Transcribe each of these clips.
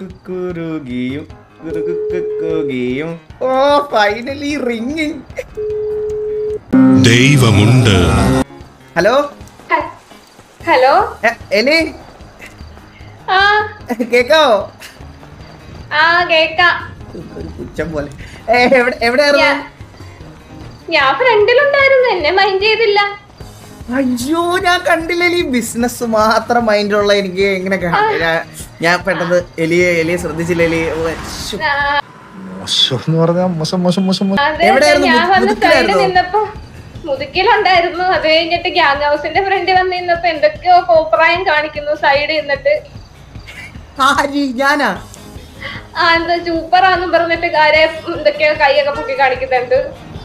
കുറുകുറുകിയും കുറുകുറുകുറുകിയും ഓ finally ringing ദൈവമുണ്ട് ഹലോ ഹ- ഹലോ എ, എലി ആ കേക്കാവോ ആ കേക്കാം ഒരു പുച്ഛം പോലെ ഏ, എവിടെ എവിടെയായിരുന്നു ഞാ- ഞാൻ ഫ്രണ്ടിലുണ്ടായിരുന്നു എന്നെ മൈൻഡ് ചെയ്തില്ല അയ്യോ ഞാൻ കണ്ടില്ല ഈ ബിസിനസ് മാത്രം മൈൻഡുള്ള എനിക്ക് എങ്ങനെ കാ- ഞാൻ- ഞാൻ പെട്ടെന്ന് എലിയെ എലിയെ ശ്രദ്ധിച്ചില്ല എലി ഓ, ശ്ശോ. ആ, മോശം എന്ന് പറഞ്ഞാൽ മോശം മോശം മോശം മോശം അതെ, അതെ, എവിടെയായിരുന്നു? ഞാൻ മു- വന്ന് സൈഡിൽ മുതുക്കിലായിരുന്നോ? നിന്നപ്പോ മുതുക്കിലുണ്ടായിരുന്നു അത് കഴിഞ്ഞിട്ട് ഗ്യാങ് ഹൗസിന്റെ ഫ്രണ്ടിൽ വന്ന് നിന്നപ്പോ എന്തൊക്കെയോ കോപ്രായം കാണിക്കുന്നു സൈഡിൽ നിന്നിട്ട് ആര് ഞാനാ ആ എന്താ സൂപ്പറാന്ന് പറഞ്ഞിട്ട് കാരെ എന്തൊക്കെയോ കൈയൊക്കെ പൊക്കി കാണിക്കുന്നുണ്ട്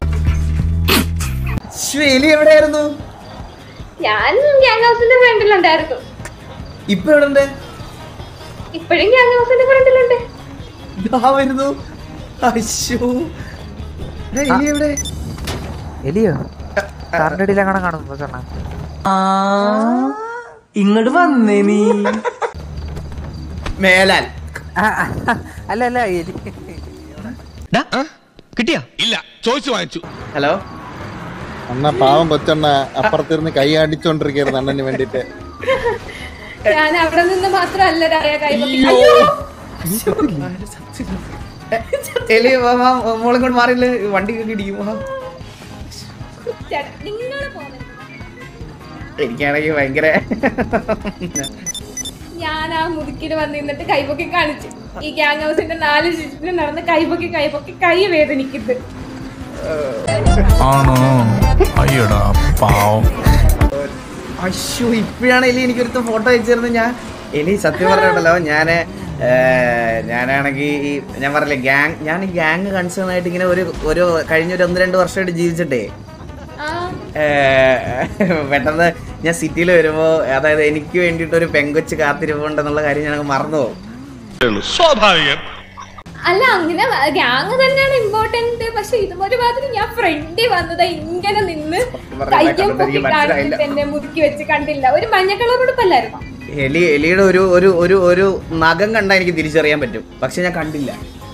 ശ്ശോ, എലി എവിടെയായിരുന്നു ഞാൻ ഗ്യാങ് ഹൗസിന്റെ ഫ്രണ്ടിലുണ്ടായിരുന്നു ഇപ്പൊ എവിടെ ഉണ്ട് ഇപ്പോഴും ഗ്യാങ് ഹൗസിന്റെ ഫ്രണ്ടിലുണ്ട് ഇതാ വരുന്നു അശ്ശോ എടാ, എലി എവിടെ എലിയോ കാറിന്റെ അങ്ങനെ കാണുന്നു ചേട്ടാ ഇങ്ങോട്ട് വന്നേ നീ മേലാൽ അല്ല അല്ല എലി കിട്ടിയാ ഇല്ല ചോദിച്ചു വാങ്ങിച്ചു ഹലോ അണ്ണ പാവം കൊച്ചണ്ണ അപ്പുറത്തിരുന്ന് കൈ അടിച്ചോണ്ടിരിക്കുന്നു അണ്ണന് വേണ്ടിട്ട് ഞാൻ അവിടെ നിന്ന് മാത്രമല്ല രായ കൈപൊക്കി എലി വാ, വാ, മോളും കൊണ്ട് മാറിയില്ല വണ്ടി ഇടിക്കും വാ. നിങ്ങൾ പോകുന്നത് എനിക്കാണെങ്കിൽ ഭയങ്കര ഞാൻ ആ മുതുക്കില് വന്ന് നിന്നിട്ട് കൈപൊക്കി കാണിച്ചു ഈ ഗ്യാങ് ഹൗസിന്റെ നാല് ചുറ്റിനും നടന്ന് കൈപൊക്കി കൈപൊക്കി കൈ വേദനിക്കുന്നത് ആണോ അയ്യടാ പാവം അശ്ശോ ഇപ്പോഴാണ് എലി എനിക്കൊരുത്ത ഫോട്ടോ അയച്ചിരുന്നത് ഞാൻ എലി സത്യം പറഞ്ഞിട്ടല്ലോ ഞാന് ഏ, ഞാനാണെങ്കിൽ ഈ ഞാൻ പറഞ്ഞില്ലേ ഗ്യാങ് ഞാൻ ഈ ഗ്യാങ് കൺസേൺ ആയിട്ട് ഇങ്ങനെ ഒരു ഒരു കഴിഞ്ഞ ഒരു ഒന്ന് രണ്ട് വർഷമായിട്ട് ജീവിച്ചിട്ടേ ആ ഏ, പെട്ടെന്ന് ഞാൻ സിറ്റിയിൽ വരുമ്പോൾ അതായത് എനിക്ക് വേണ്ടിയിട്ട് ഒരു പെങ്കൊച്ച് കാത്തിരിപ്പുണ്ടെന്നുള്ള കാര്യം ഞാൻ മറന്നു പോകും സ്വാഭാവികം അല്ല അങ്ങനെ ഗ്യാങ് തന്നെയാണ് ഇമ്പോർട്ടന്റ് പക്ഷെ ഇതുപോലെ മാതിരി ഞാൻ ഫ്രണ്ടിൽ വന്നത് ഇങ്ങനെ നിന്ന് പറഞ്ഞാ കയ്യും കണ്ടിട്ട് പൊക്കി എനിക്ക് മനസ്സിലായില്ല. കാണിച്ചിട്ട് എന്നെ മുതുക്കി വെച്ച് കണ്ടില്ല ഒരു മഞ്ഞ കളർ ഉടുപ്പല്ലായിരുന്നു എലി എലിയുടെ ഒരു ഒരു ഒരു ഒരു നഖം കണ്ടാൽ എനിക്ക് തിരിച്ചറിയാൻ പറ്റും പക്ഷെ ഞാൻ കണ്ടില്ല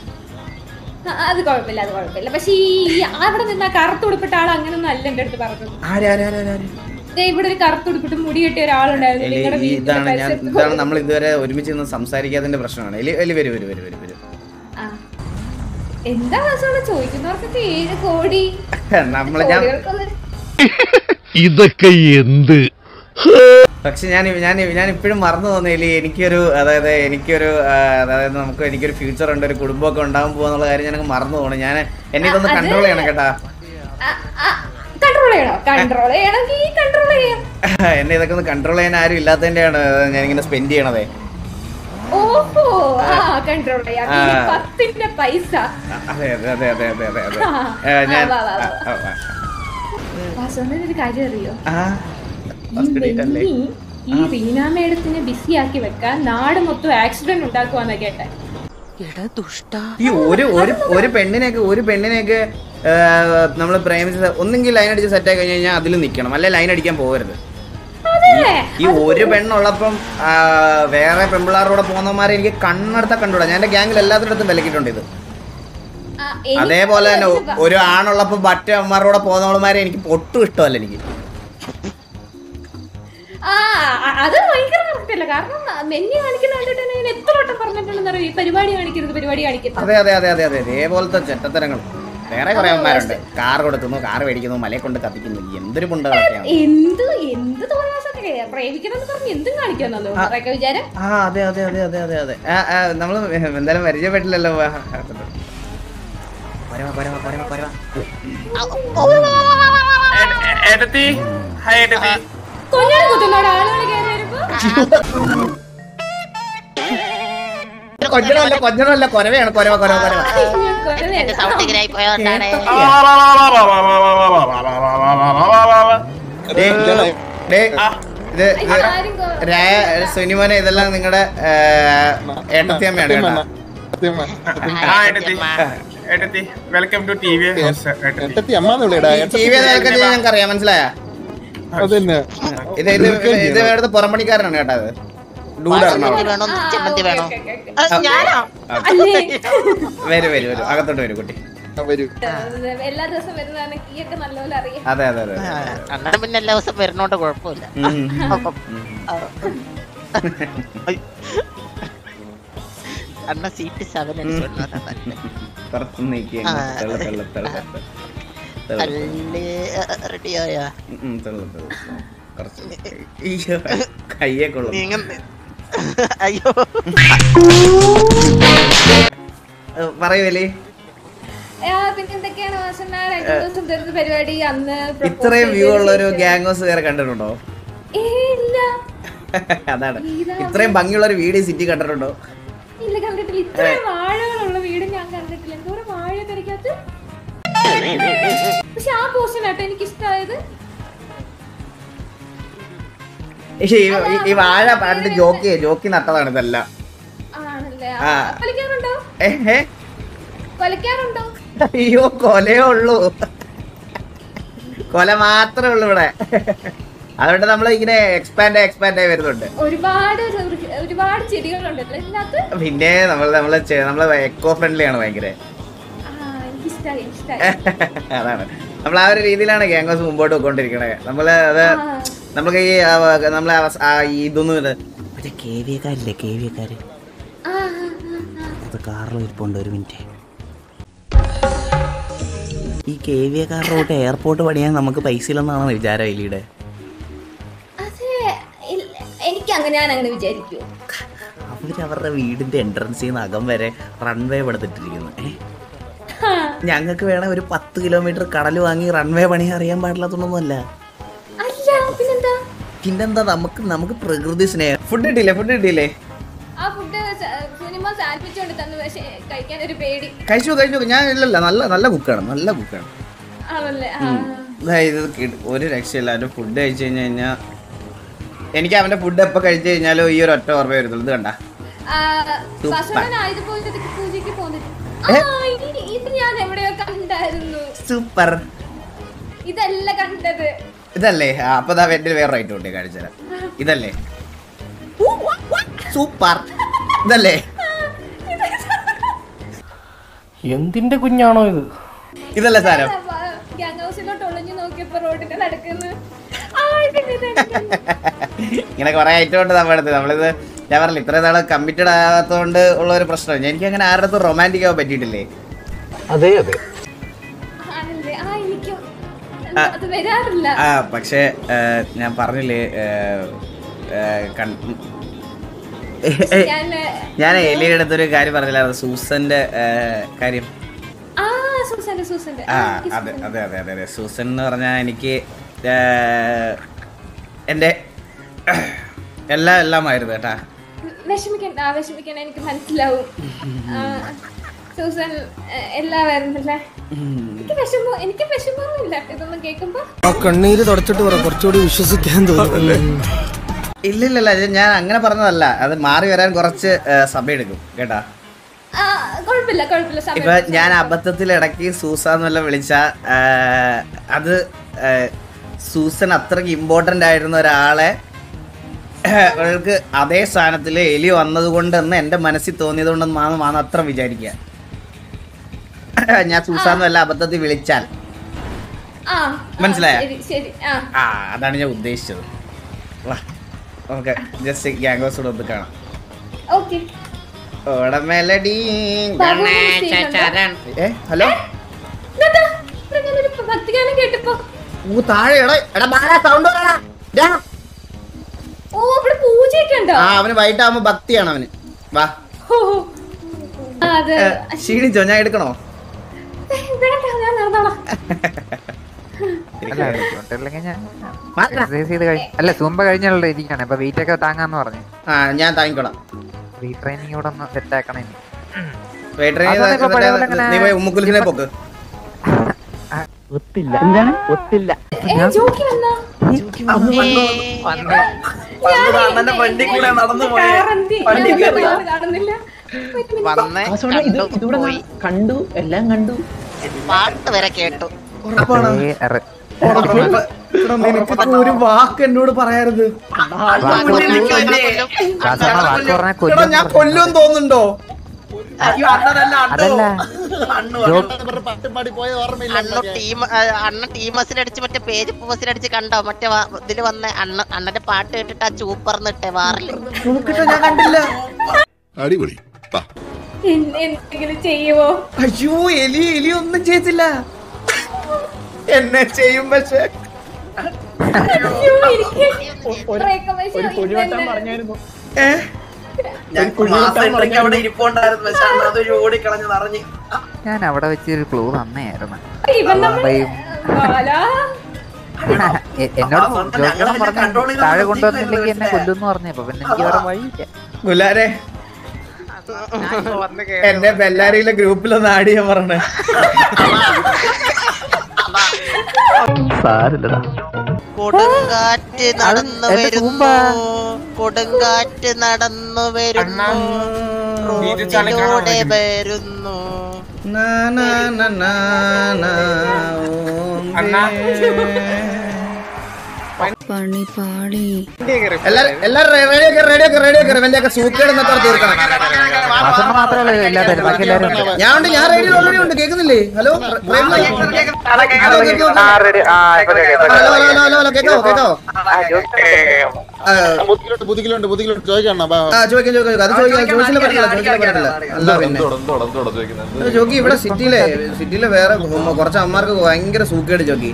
ആ, അത് കുഴപ്പമില്ല അത് കുഴപ്പമില്ല പക്ഷെ ഈ അവിടെ നിന്ന് ആ കറുത്തുടുപ്പിട്ട ആൾ അങ്ങനൊന്നും അല്ല എന്റെ അടുത്ത് പറഞ്ഞത് ആര് ആര് ആര് ആര് ആര്? ദേ ഇവിടെ ഒരു കറുത്തുടുപ്പിട്ട് മുടി കെട്ടിയ ഒരാളുണ്ടായിരുന്നു എലി നിങ്ങളുടെ ഈ വീട്ടിന്റെ ഇതാണ് ഞാൻ പരിസരത്ത് ഇതാണ് നമ്മൾ ഇതുവരെ ഒരുമിച്ച് നിന്ന് സംസാരിക്കാത്തതിന്റെ പ്രശ്നമാണ് എലി എലി വരും വരും വരും വരും വരും ആ. എന്താ വാസോടെ ചോദിക്കുന്നവർക്കൊക്കെ ഏഴ് കോടി നമ്മള് ഞാൻ കോടികൾക്കൊന്നും ഇതൊക്കെ എന്ത് പക്ഷെ ഞാൻ ഞാൻ ഞാൻ ഇപ്പോഴും മറന്നു തോന്നിയില്ല എനിക്കൊരു അതായത് എനിക്കൊരു ആ, അതായത് നമുക്ക് എനിക്കൊരു ഫ്യൂച്ചർ ഉണ്ട് ഒരു കുടുംബമൊക്കെ ഉണ്ടാകാൻ പോകുന്നുള്ള കാര്യം ഞാൻ മറന്നു പോകണം ഞാൻ എന്നെ ഇതൊന്ന് അത് കൺട്രോൾ ചെയ്യണം കേട്ടാ കൺട്രോൾ ചെയ്യണോ കൺട്രോൾ ചെയ്യണമെങ്കിൽ കൺട്രോൾ ചെയ്യാം എന്നെ ഇതൊക്കെ ഒന്ന് കൺട്രോൾ ചെയ്യാൻ ആരും ഇല്ലാത്തതിന്റെയാണ് ഞാൻ ഇങ്ങനെ സ്പെൻഡ് ചെയ്യണതേ ഓഹോ ആ കൺട്രോൾ ചെയ്യാം ആ. ഈ പത്തിന്റെ പൈസ അതെ അതെ അതെ അതെ അതെ അതെ അതെ ആ. ഏ, ഞാൻ ആ, വാ, വാ, വാ. ആ, ആ, വാസോന്റെ ഒരു കാര്യം അറിയോ ആ. ഈ First date അല്ലേ? ബെന്നി ഈ റീന മേഡത്തിനെ ബിസി ആക്കി വെക്കാൻ നാട് മൊത്തം ആക്സിഡന്റ് ഉണ്ടാക്കുവാന്നാ കേട്ടെ ഈ ഒരു ഒരു ഒരു പെണ്ണിനെയൊക്കെ ഒരു പെണ്ണിനെയൊക്കെ നമ്മൾ പ്രേമിച്ച് ഒന്നെങ്കിൽ ലൈൻ അടിച്ച് സെറ്റ് ആയി കഴിഞ്ഞ് കഴിഞ്ഞാൽ അതിൽ നിൽക്കണം അല്ലെ ലൈൻ അടിക്കാൻ പോകരുത് അതെ ഈ ഒരു പെണ്ണുള്ളപ്പം ആ, വേറെ പെമ്പിള്ളാരോടെ പോകുന്നവന്മാരെ എനിക്ക് കണ്ണെടുത്താ കണ്ടുകൂടാ ഞാൻ എന്റെ ഗ്യാങ്ങിൽ എല്ലാത്തിനടുത്തും വിലക്കിയിട്ടുണ്ട് ഇത് ആ, എനിക്ക് അതേപോലെ തന്നെ ഒ- ഇതിന് ഒരു ആണുള്ളപ്പോ മറ്റവന്മാരോടെ പോകുന്നവന്മാരെ എനിക്ക് ഒട്ടും ഇഷ്ടമല്ല എനിക്ക് ആ അ- അത് ഭയങ്കര കറക്റ്റ് അല്ല കാരണം മെന്നി കാണിക്കുന്ന കണ്ടിട്ട് തന്നെ ഞാൻ എത്ര വട്ടം പറഞ്ഞിട്ടുണ്ടെന്ന് അറിയോ ഈ പരിപാടി കാണിക്കരുത് പരിപാടി കാണിക്കരുത് അതെ അതെ അതെ അതെ അതെ അതേപോലത്തെ ചെറ്റത്തരങ്ങൾ വേറെ കുറെ അവന്മാരുണ്ട് കാർ കൊടുക്കുന്നു കാർ മേടിക്കുന്നു മലയെ കൊണ്ട് കത്തിക്കുന്നു എന്തൊരു പുണ്ടകളൊക്കെയാണ് എന്ത് എന്ത് തോന്നാസൊക്കെ പ്രേമിക്കണം പറഞ്ഞ് എന്തും കാണിക്കാന്നല്ലോ അവരൊക്കെ വിചാരം ആ അതെ അതെ അതെ അതെ അതെ അതെ ആ, ആ, നമ്മള് എന്തായാലും പരിചയപ്പെട്ടില്ലല്ലോ വാ. പോരവാ, പോരവാ, പോരവാ, പോരവാ. എടുത്തി ഹായ് എടുത്തി കൊഞ്ഞാണ് കുത്തുന്നോട് ആളുകൾ കയറി വരുമ്പോ കൊഞ്ഞണമല്ല കൊഞ്ഞണമല്ല കൊരവയാണ് കൊരവ കൊരവ കൊരവ എന്റെ സൗണ്ട് ഇങ്ങനെ പോയോണ്ടാണ് ഡേ, ഡേ, ഇത് അയ്യോ, ആരും കൊ- രായ സുനിമോനെ ഇതെല്ലാം നിങ്ങളുടെ ഏട്ടത്തിയമ്മയാണ് കേട്ടോ സത്യമ്മ. ആ എടുത്തി എടുത്തി വെൽക്കം ടു ടി വി എട്ടത്തി അമ്മാന്ന് വിളിയടാ ടി വി ഞങ്ങൾക്ക് അറിയാം മനസ്സിലായ അതന്നെ ഇത് ഇത് ഇത് ഇത് ഇവിടുത്തെ പുറംപണിക്കാരനാണ് കേട്ടോ അത് ഡൂഡ് എറണാകുളം വേണോ ആ, ചമ്മന്തി ഓക്കേ, വേണോ ഓക്കേ, ഓക്കേ. ആ, ഞാനോ അല്ലേ വരും വരും വരും അകത്തോട്ട് വരും കുട്ടി വരൂ എല്ലാ ദിവസവും വരുന്നതാണ് കീയൊക്കെ നല്ലപോലെ അറിയാം അതെ അതെ അതെ ആ, അതെ. അണ്ണന് പിന്നെ എല്ലാ ദിവസം വരുന്നോണ്ട് കുഴപ്പമില്ല ഉം. അപ്പം, ആ. ഐ. അണ്ണ സീറ്റ് സെവൻ അടിച്ചോണ്ടാണ് പുറത്ത് നീക്കി ആ. തള്ള തള്ള തള്ള തള്ള. തള്ള. തള്ളി റെഡിയായ ഉം, ഉം, തള്ള തള്ള. കുറച്ച് അയ്യോ, കയ്യെ കൊള്ളും നീങ്ങുന്ന അയ്യോ പറയൂലേ ആ, പിന്നെ എന്തൊക്കെയാണ് വാസന രണ്ടു ദിവസം തീർന്ന പരിപാടി അന്ന് propose ഇത്രയും വ്യൂ ചെയ്തതിന് ഉള്ള ഒരു ശേഷം- ഗ്യാങ് ഹൗസ് വേറെ കണ്ടിട്ടുണ്ടോ ഏ, ഇല്ല അതാണ് ഇതാ. ഇത്രയും ഭംഗിയുള്ള ഒരു വീഡിയോ സിറ്റി കണ്ടിട്ടുണ്ടോ ഇല്ല കണ്ടിട്ടില്ല ഇത്രയും വാഴകളുള്ള വീട് ഞാൻ കണ്ടിട്ടില്ല എന്തോരം വാഴ പെരക്കകത്ത് പക്ഷെ ആ പോർഷൻ ആട്ടോ എനിക്ക് ഇഷ്ടമായത് ഈ ഈ- ഈ വാഴ പണ്ട് ജോക്കി ജോക്കി നട്ടതാണ് ഇതെല്ലാം ആണല്ലേ ആ. ആ, കൊലക്കാറുണ്ടോ ഏ, ഏ? കൊലക്കാറുണ്ടോ അയ്യോ കൊലയേ ഉള്ളൂ കൊല മാത്രമേ ഉള്ളൂ ഇവിടെ അതുകൊണ്ട് നമ്മൾ ഇങ്ങനെ എക്സ്പാൻഡ് എക്സ്പാൻഡ് ആയി വരുന്നുണ്ട് ഒരുപാട് വൃ- ഒരുപാട് ചെടികളുണ്ടല്ലോ ഇതിനകത്ത് പിന്നെ നമ്മൾ നമ്മള് ചെ- നമ്മള് എക്കോ ഫ്രണ്ട്ലി ആണ് ഭയങ്കര ആ എനിക്കിഷ്ടായി ഇഷ്ടായി അതാണ് നമ്മൾ ആ ഒരു രീതിയിലാണ് ഗ്യാങ് ഹൗസ് മുമ്പോട്ട് പോയിക്കൊണ്ടിരിക്കണേ നമ്മള് അത് ആ. നമുക്ക് ഈ ആ, നമ്മളെ അവസ- ആ, ഈ ഇതൊന്നും ഇത് മറ്റേ കെ വി കാരില്ലേ കെ വി കാര് ആ, ആ, ആ, ആ. അത് കാറിൽ ഇരിപ്പുണ്ട് ഒരു മിനിറ്റ് ഈ കെ വി കാറിലോട്ട് എയർപോർട്ട് പണിയാൻ നമുക്ക് പൈസ ഇല്ലെന്നാണോ വിചാരം എലിയുടെ അത് ഇല്ല, എനിക്ക് അങ്ങനെ ഞാൻ അങ്ങനെ വിചാരിക്കൂ അവര് അവരുടെ വീടിന്റെ എൻട്രൻസിൽ നിന്ന് അകം വരെ റൺവേ പടുത്തിട്ടിരിക്കുന്നു ഏ ഞങ്ങൾക്ക് വേണേ ഒരു പത്ത് കിലോമീറ്റർ കടൽ വാങ്ങി റൺവേ പണി അറിയാൻ പാടില്ലാത്തൊന്നുമല്ല അല്ല പിന്നെന്താ പിന്നെന്താ നമുക്ക് നമുക്ക് പ്രകൃതി സ്നേഹം ഫുഡ് കിട്ടിയില്ലേ ഫുഡ് കിട്ടിയില്ലേ ആ ഫുഡ് സിനിമ സാൻഡ്വിച്ച് കൊണ്ട് തന്നു പക്ഷെ കഴിക്കാൻ ഒരു പേടി കഴിച്ചു കഴിച്ചു ഞാൻ ഇല്ലല്ല നല്ല നല്ല കുക്കാണ് നല്ല കുക്കാണ് ആണല്ലേ ആ. ഇത് കിട്- ഒരു രക്ഷയില്ല അവൻ്റെ ഫുഡ് കഴിച്ചു കഴിഞ്ഞ് കഴിഞ്ഞാൽ എനിക്ക് അവൻ്റെ ഫുഡ് എപ്പോൾ കഴിച്ചു കഴിഞ്ഞാലും ഈ ഒരു ഒറ്റ ഓർമ്മ വരുന്നുള്ളൂ ഇത് കണ്ട ആ, സൂപ്പർ. വസുന്ധൻ ആയുധപൂജയ്ക്ക് പൂജയ്ക്ക് പോന്നിട്ട് ഏ? ആ ഇ- ഇത് ഞാൻ എവിടെയോ കണ്ടായിരുന്നു സൂപ്പർ ഇതല്ല കണ്ടത് ഇതല്ലേ ആ, അപ്പൊ ദാ എൻ്റെ വേറെ റൈറ്റ് ഉണ്ട് കാണിച്ചു തരാം ഇതല്ലേ സൂപ്പർ ഇതല്ലേ എന്തിന്റെ കുഞ്ഞാണോ ഇത് ഇതല്ലേ സാരം ഗ്യാങ് ഹൗസിലോട്ട് ഒളിഞ്ഞു നോക്കിയപ്പോ റോഡിന്റെ നടക്കുന്നു ആ, ഇതന്നെ, ഇതന്നെ, ഇതന്നെ. ഇങ്ങനെ കുറെ ഐറ്റം ഉണ്ട് നമ്മുടെ അടുത്ത് നമ്മളിത് ഞാൻ പറഞ്ഞില്ല ഇത്രയും നാളെ കമ്മിറ്റഡ് ആകാത്തതുകൊണ്ട് ഉള്ള ഒരു പ്രശ്നം എനിക്ക് അങ്ങനെ ആരുടെ അടുത്ത് റൊമാൻറ്റിക് ആവാൻ പറ്റിയിട്ടില്ലേ അതെ അതെ ആണല്ലേ ആ എനിക്കും അത് വരാറില്ല ആ പക്ഷേ ഏ, ഞാൻ പറഞ്ഞില്ലേ ഏ, ഏ, കൺ- ഞാൻ ഞാൻ എലിയുടെ അടുത്തൊരു കാര്യം പറഞ്ഞില്ലായിരുന്നു സൂസന്റെ ഏ, കാര്യം ആ സൂസന്റെ സൂസന്റെ ആ ആ, എനിക്ക് അതെ സൂസന്റെ. അതെ അതെ അതെ അതെ സൂസൻ എന്ന് പറഞ്ഞാൽ എനിക്ക് ഏ, എൻ്റെ എല്ലാം എല്ലാമായിരുന്നു കേട്ടാ വിഷമിക്കണ്ട ആ വിഷമിക്കണ്ട എനിക്ക് മനസ്സിലാവും ആ, സൂസൻ എ- എല്ലാം വരുന്നില്ലേ എനിക്ക് വിഷമോ എനിക്ക് വിഷമമൊന്നുമില്ല ഇതൊന്നും കേൾക്കുമ്പോ കണ്ണീര് തുടച്ചിട്ട് പറ കുറച്ചുകൂടി വിശ്വസിക്കാൻ തോന്നുന്നു ഇല്ലില്ലല്ല ഇത് ഞാൻ അങ്ങനെ പറഞ്ഞതല്ല അത് മാറി വരാൻ കുറച്ച് ഏ, സമയമെടുക്കും കേട്ടാ ആ, കുഴപ്പമില്ല കുഴപ്പമില്ല സമയം ഇപ്പൊ ഞാൻ അബദ്ധത്തിൽ ഇടയ്ക്ക് സൂസാന്ന് വല്ല വിളിച്ച അത് ഏ, സൂസൻ അത്രയ്ക്ക് ഇമ്പോർട്ടന്റ് ആയിരുന്ന ഒരാളെ അവൾക്ക് അതേ സ്ഥാനത്തിൽ എലി വന്നത് കൊണ്ടെന്ന് എന്റെ മനസ്സിൽ തോന്നിയത് കൊണ്ടെന്ന് മാന്ന് മാന്ന് അത്ര വിചാരിക്കുക ഞാൻ സൂസാന്ന് വല്ല അബദ്ധത്തിൽ വിളിച്ചാൽ ആ ആ, മനസ്സിലായോ? ശരി ശരി ആ ആ അതാണ് ഞാൻ ഉദ്ദേശിച്ചത് വാ നമുക്ക് ജസ്റ്റ് ഗ്യാങ് ഹൗസ് കൂടെ ഒന്ന് കാണാം ഓക്കെ ഓടമെലഡി ബാബു ചെയ്യുന്നുണ്ടോ? ഏ ഹലോ ഇതെന്താ? ഇവിടെ ഞാനൊരു ഭക്തിഗാനം കേട്ടപ്പോ ഊ താഴെ എടാ എടാ ബാലാ സൗണ്ട് ഓ അവിടെ പൂജയൊക്കെ ഉണ്ടോ ആ അവന് വൈകിട്ടാവുമ്പോ ഭക്തിയാണ് അവന് വാ ഓ, ആ, അത് ഏ, ക്ഷീണിച്ചോ ഞാൻ എടുക്കണോ ഏ, വേണ്ട ഞാൻ നടന്നോളാം അല്ല അല്ലെങ്കിൽ ഞാൻ exercise ചെയ്ത് കഴിഞ്ഞ അല്ല സൂമ്പ കഴിഞ്ഞുള്ള ഇരിക്കാണ് അപ്പൊ വെയിറ്റ് ഒക്കെ താങ്ങാന്ന് പറഞ്ഞു ആ ഞാൻ താങ്ങിക്കോളാം റീട്രെയിനിങ് കൂടെ ഒന്ന് സെറ്റ് ആക്കണം ഇനി വെയിറ്റർ അതൊന്നും ഇപ്പൊ പഴയ പോലെ അങ്ങനെ- നീ പോയി ഉമ്മുക്കുലിനെ പോക്ക് ഒത്തില്ല എന്താണ് ഒത്തില്ല ഏ ജോക്കി വന്നാ അണ്ണന്റെ വണ്ടി കൂടെ നടന്നു പോയെ. കാറന്തി. വണ്ടി ഞാൻ കയറി. കാറ് കാണുന്നില്ല Wait a minute. വന്ന് കണ്ടു പോയി കണ്ടു എല്ലാം കണ്ടു പാട്ട് വരെ കേട്ടു ഉറപ്പാണ് ഏ, എറ- ഉറപ്പ്. എടാ, നിനക്കൊക്കെ ഒരു വാക്ക് എന്നോട് പറയരുത് വാക്ക് വാസണ്ണ വാക്ക് പറഞ്ഞാൽ എടാ ഞാൻ കൊല്ലും കൊല്ലും തോന്നുന്നുണ്ടോ അയ്യോ അണ്ണനല്ല അതല്ല പട്ടുപാടി പോയ ഓർമ്മയില്ല അണ്ണ ടീം അണ്ണ ടീം ബസ്സിലടിച്ച് മറ്റേ പേജ് ബസ്സിലടിച്ച് കണ്ടോ മറ്റേ വാ- ഇതില് വന്ന അണ്ണ അണ്ണന്റെ പാട്ട് കേട്ടിട്ട് ആ ചൂപ്പർന്നിട്ടെ വാറില് നോക്കിട്ടോ ഞാൻ കണ്ടില്ല അടിപൊളി വാ. എൻ- എന്തെങ്കിലും ചെയ്യുമോ അയ്യോ എലി എലി ഒന്നും ചെയ്തില്ല എന്നെ ചെയ്യും പക്ഷെ അയ്യോ, എനിക്ക് ഇത്രയൊക്കെ പക്ഷേ ഇതെന്നെ- ഏ അവിടെ ഇരിപ്പുണ്ടായിരുന്നു പക്ഷെ അണ്ണ അതൊരു ഓടിക്കളഞ്ഞത് അറിഞ്ഞ് ഞാൻ അവിടെ വെച്ച് ഒരു ക്ലൂ തന്നെയായിരുന്നു ഇവൻ നമ്മൾ അമ്മയും ബാലാ. എ- എന്നോട് ആ, സ്വന്തം ജോസഫ് ഞങ്ങളെ പറഞ്ഞു control ചെയ്ത് താഴെ നിർത്തിയില്ല കൊണ്ടുവന്നില്ലെങ്കിൽ എന്നെ മനസ്സിലായോ? കൊല്ലുന്നു പറഞ്ഞപ്പോ പിന്നെ എനിക്ക് വേറെ വഴിയില്ല ഗുലാരെ എന്നെ ബെല്ലാരിയിലെ ഗ്രൂപ്പിലൊന്ന് ആഡ് ചെയ്യാൻ പറഞ്ഞേ കൊടുങ്കാറ്റ് നടന്നു എന്റെ വരുന്നു തൂമ്പ. കൊടുങ്കാറ്റ് നടന്നു വരുന്നു ഇത് ചളിക്കണം റോഡിലൂടെ അവിടെ. വരുന്നു നാ, നാ, നാ, നാ, നാ, ഓം അണ്ണാ. പണി പാളി എല്ലാരും എല്ലാരും റേഡിയോ റേഡിയോ റേഡിയോ ഇവന്റെ ഒക്കെ സൂക്കേട് എന്നൊക്കെ തീർക്കണം വാസണ്ണ മാത്രമല്ല ഇല്ലാത്ത ബാക്കി എല്ലാവരും ഉണ്ട് ഞാൻ ഉണ്ട് ഞാൻ റേഡിയോ ഓൾറെഡി ഉണ്ട് കേൾക്കുന്നില്ലേ hello hello hello hello hello കേക്കാവോ കേക്കാവോ ആ, ബുദ്ധിയിലുണ്ട് ബുദ്ധിയിലുണ്ട് ബുദ്ധിയിലുണ്ട് ചോദിക്കണം ബാ ആ ചോദിക്കാം ചോദിക്കാം അത് ചോദിക്കാം ചോദിച്ചില്ല പറ്റില്ല ചോദിച്ചില്ല പറ്റില്ല അല്ല പിന്നെ ഇത് ജോക്കി ഇവിടെ സിറ്റിയിലെ സിറ്റിയിലെ വേറെ കുറച്ച് അമ്മമാർക്ക് ഭയങ്കര സൂക്കേട് ജോക്കി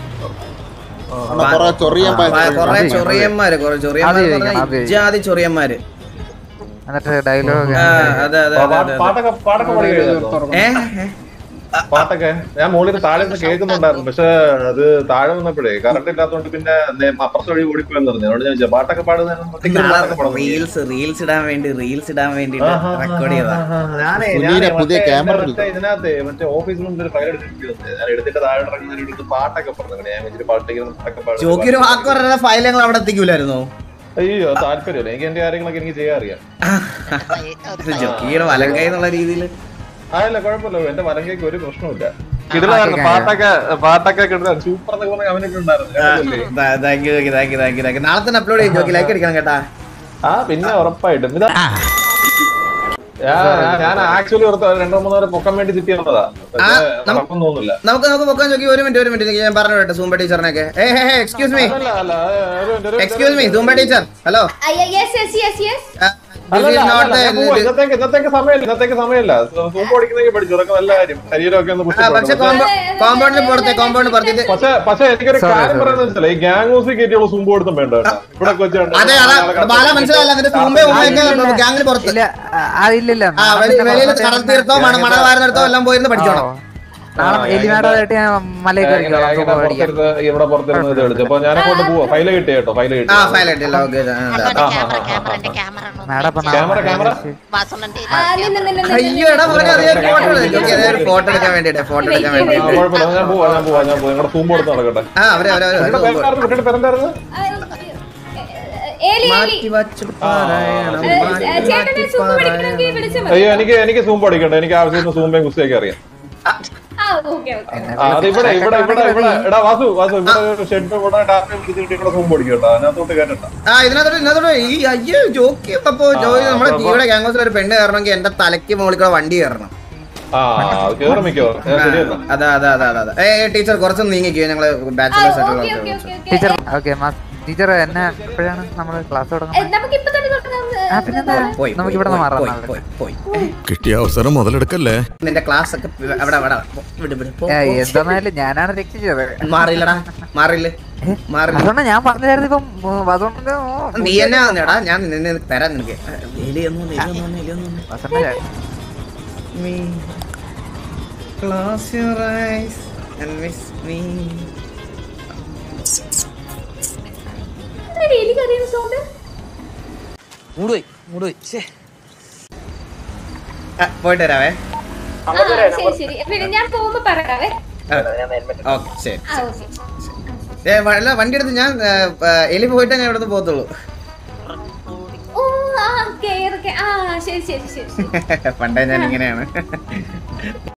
കൊറേ ചൊറിയാൻ കൊറേ ചൊറിയന്മാര് കൊറേ ചൊറിയന്മാര് അത് പറഞ്ഞാ അത് ഇജാതി ചൊറിയന്മാര് എന്നിട്ട് ഡയലോഗ് ആ, അതെ അതെ അതെ അതെ പാട്ടൊക്കെ പാട്ടൊക്കെ പാടി കഴിഞ്ഞോ? ഏ ഏ? പാട്ടൊക്കെ ഞാൻ മുകളിൽ താഴെ നിന്ന് കേൾക്കുന്നുണ്ടായിരുന്നു പക്ഷെ അത് താഴെ വന്നപ്പോഴേ കറണ്ട് ഇല്ലാത്തതുകൊണ്ട് പിന്നെ നേ- അപ്പുറത്തെ വഴി ഓടിപ്പോയെന്ന് പറഞ്ഞു അതുകൊണ്ട് ഞാൻ ചോദിച്ചു, പാട്ടൊക്കെ പാടുന്ന നാളെ റീൽസ് റീൽസ് ഇടാൻ വേണ്ടി റീൽസ് ഇടാൻ വേണ്ടിട്ട് റെക്കോർഡ് ചെയ്താ ഞാനേ സുനീനെ ഞാനേ പുതിയ മറ്റേ ക്യാമറ മറ്റേ ഇതിനകത്ത് മറ്റേ ഓഫീസിൽ നിന്ന് ഒരു ഫയൽ എടുത്തിട്ട് വന്നേ. ഞാൻ എടുത്തിട്ട് താഴെ ഇറങ്ങി ഞാൻ എടുത്ത് പാട്ടൊക്കെ പറഞ്ഞു ഞാൻ വെച്ചിട്ട് പാട്ടൊക്കെ പാട്ടൊക്കെ പാടി ജോക്കി ഒരു വാക്ക് പറഞ്ഞ ഫയൽ ഞങ്ങൾ അവിടെ എത്തിക്കൂലായിരുന്നോ അയ്യോ താല്പര്യമില്ല എനിക്ക് എന്റെ കാര്യങ്ങളൊക്കെ എനിക്ക് ചെയ്യാൻ അറിയാം ജോക്കിയുടെ വലങ്കൈ എന്നുള്ള രീതിയിൽ അതല്ല കുഴപ്പമില്ല എന്റെ വലങ്കയ്ക്ക് ഒരു പ്രശ്നമില്ല ഇതിലായിരുന്നു പാട്ടൊക്കെ പാട്ടൊക്കെ കിട്ടുന്ന സൂപ്പർ എന്നൊക്കെ പറഞ്ഞ അവനൊക്കെ ഉണ്ടായിരുന്നു കണ്ടില്ലേ? താങ്ക് യു ജോക്കി thank you thank you thank you നാളെ തന്നെ അപ്ലോഡ് ചെയ്യും ജോക്കി ലൈക്ക് അടിക്കണം കേട്ടാ ആ പിന്നെ ഉറപ്പായിട്ടും ഇതാ ഞാൻ- ഞാൻ- ഞാൻ ആക്ച്വലി ഓർത്ത് രണ്ടോ മൂന്നോ വരെ പൊക്കാൻ വേണ്ടി സിറ്റി വന്നതാ ആ, പക്ഷേ നമ്മ- നടക്കും തോന്നുന്നില്ല നമുക്ക് നമുക്ക് പൊക്കാൻ ജോക്കി ഒരു മിനിറ്റ് ഒരു മിനിറ്റ് ഞാൻ പറഞ്ഞു കേട്ടോ സൂമ്പ ടീച്ചറിനൊക്കെ ഏ ഹേ ഹേ എക്സ്ക്യൂസ് മീ അല്ല അല്ല ഒരു minute, ഒരു excuse me Zumba teacher hello yes yes yes yes അല്ലല്ല, അല്ലല്ല, ഞാൻ പോവാ. ഇന്നത്തേക്ക് ഇന്നത്തേക്ക് സമയമില്ല ഇന്നത്തേക്ക് സമയമില്ല സൂമ്പ് ഓടിക്കുന്നെങ്കിൽ പഠിച്ചു ഉറക്കം നല്ല കാര്യം ശരീരമൊക്കെ ഒന്ന് പുഷ്ടി പക്ഷെ കോമ്പൗണ്ടിൽ പുറത്തെ കോമ്പൗണ്ട് പുറത്തിട്ട് പക്ഷെ പക്ഷെ എനിക്കൊരു Sorry, കാര്യം sorry. പറയുന്നത് വെച്ചാൽ ഈ ഗ്യാങ് മ്യൂസിക് കയറ്റിയുള്ള സൂമ്പ് കൊടുത്തും വേണ്ട കേട്ടോ ഇവിടെ വെച്ചാണ്ട് അതെ അതാ ബാല മനസ്സിലായില്ല എന്നിട്ട് സൂമ്പ ഉമ്മയൊക്കെ ഗ്യാങ്ങിന് പുറത്ത് ഇല്ല ആ, ഇല്ലില്ല ആ വെളി- വെളിയിൽ കടൽ തീർത്തോ മണ മണ വാരുന്നിടത്തോ എല്ലാം പോയിരുന്ന് പഠിച്ചോണം നാളെ എലിനാടായിട്ട് ഞാൻ മലയിൽ കയറി കയറാം. ഇങ്ങനെ പുറത്തിരുന്ന് ഇവിടെ പുറത്തിരുന്ന് ഇത് കളിച്ചു അപ്പൊ ഞാൻ അങ്ങോട്ട് പോവാ ഫൈല് കിട്ടി കേട്ടോ ഫൈല് കിട്ടി ആ ഫയൽ ആയിട്ടില്ല ഓക്കെ അണ്ണന്റെ ക്യാമറ ക്യാമറ എന്റെ ക്യാമറ മാഡം ഇപ്പൊ നാളെ ക്യാമറ, ക്യാമറ. വാസണ്ണന്റെ ആ നിന്ന് നിന്ന് നിന്ന് അയ്യോ എടാ പറഞ്ഞ അതേ ഫോട്ടോ ജോക്കി അതേ ഫോട്ടോ എടുക്കാൻ വേണ്ടിട്ട് ഫോട്ടോ എടുക്കാൻ ആ, വേണ്ടിട്ട് കുഴപ്പമില്ല ഞാൻ പോവാ ഞാൻ പോവാ ഞാൻ പോവാ നിങ്ങളുടെ സൂമ്പ് കൊടുത്ത് നടക്കട്ടെ ആ അവരെ അവരെ അവരെ കുട്ടിയുടെ പേരെന്തായിരുന്നു കുട്ടിയുടെ പേരെന്തായിരുന്നു ഏലി ഏലി മാറ്റി വച്ചു പറയണം ഏ, മാറ്റി ഏ, ചേട്ടനെ മാറ്റി സൂപ്പ് പിടിക്കണമെങ്കിൽ പറയണം. വിളിച്ചാൽ മതി അയ്യോ എനിക്ക് എനിക്ക് സൂമ്പ് അടിക്കട്ടെ എനിക്ക് ആവശ്യത്തിന് സൂമ്പയും കുസ്തിയൊക്കെ അറിയാം ആ ഓക്കെ ഓക്കെ ആ, അത് ഇവിടെ ഇവിടെ ഇവിടെ ഇവിടെ എടാ വാസു വാസു ഇവിടെ ഒരു ഷെഡ് ഇവിടെ ടാപ്പ് പിടിച്ചിട്ട് ഇവിടെ സൂമ്പ് അടിക്കും കേട്ടോ അതിനകത്തോട്ട് കേട്ടോ ആ ഇതിനകത്തോട്ട് ഇതിനകത്തോട്ട് ഈ അയ്യോ ജോക്കി അപ്പൊ ജോയി നമ്മുടെ ടീയുടെ ഗ്യാങ്സിൽ ഒരു പെണ്ണ് കയറണമെങ്കിൽ എന്റെ തലയ്ക്ക് മുകളിൽ കൂടെ വണ്ടി കയറണം ആ അത് കേറി മിക്കോ ശരിയല്ല അതാ അതാ അതാ അതാ ഏ ടീച്ചർ കുറച്ചൊന്ന് നീങ്ങിക്കോ ഞങ്ങള് ആ ബാച്ചിലേഴ്സ് ഓക്കെ ഓക്കെ ആയിട്ടുള്ള okay okay teacher okay teacher എന്നെ എപ്പോഴാണ് നമ്മൾ ക്ലാസ് തുടങ്ങുന്നത് നമുക്ക് ഇപ്പൊ തന്നെ തുടങ്ങാം ആ പിന്നെന്താ പോയി നമുക്ക് ഇവിടെ നിന്ന് മാറാം പോയി നാളെ. പോയി പോയി പോയി കിട്ടിയ അവസരം മുതലെടുക്കല്ലേ നിന്റെ ക്ലാസ് ഒക്കെ അവിടെ അവിടെ പോ, വിട് വിട് പോ, ഏ, പോ. എന്താന്നാലും ഞാനാണ് രക്ഷിച്ചത് മാറിയില്ലടാ മാറില്ല മാറില്ല അതുകൊണ്ട് ഞാൻ പറഞ്ഞായിരുന്നു ഇപ്പം ഉം, അതുകൊണ്ട് ഓ, നീ എന്നെ വന്നെടാ ഞാൻ നിന്നെ തരാൻ നിനക്ക് എലി ഒന്നും വന്ന്, എലി ഒന്നും വന്ന്, എലി ഒന്നും വന്ന്. വസന്ത ചാ- Me. Close your eyes and miss me. എന്താ എലി കറിയുന്ന സൗണ്ട് ആ, പോയിട്ട് വരാവേ ആ ശരി ശരി പിന്നെ ഞാൻ പോകുമ്പോ പറയാവേ ഓക്കെ ശരി ആ ഓക്കെ ഏ വ- അല്ല വണ്ടി എടുത്ത് ഞാൻ ഏ, ഏ, എലി പോയിട്ട് ഞാൻ ഇവിടുന്ന് പോകത്തുള്ളൂ ഓ ആ കേറൊക്കെ ആ ശരി ശരി ശരി ശരി പണ്ടേ ഞാൻ ഇങ്ങനെയാണ്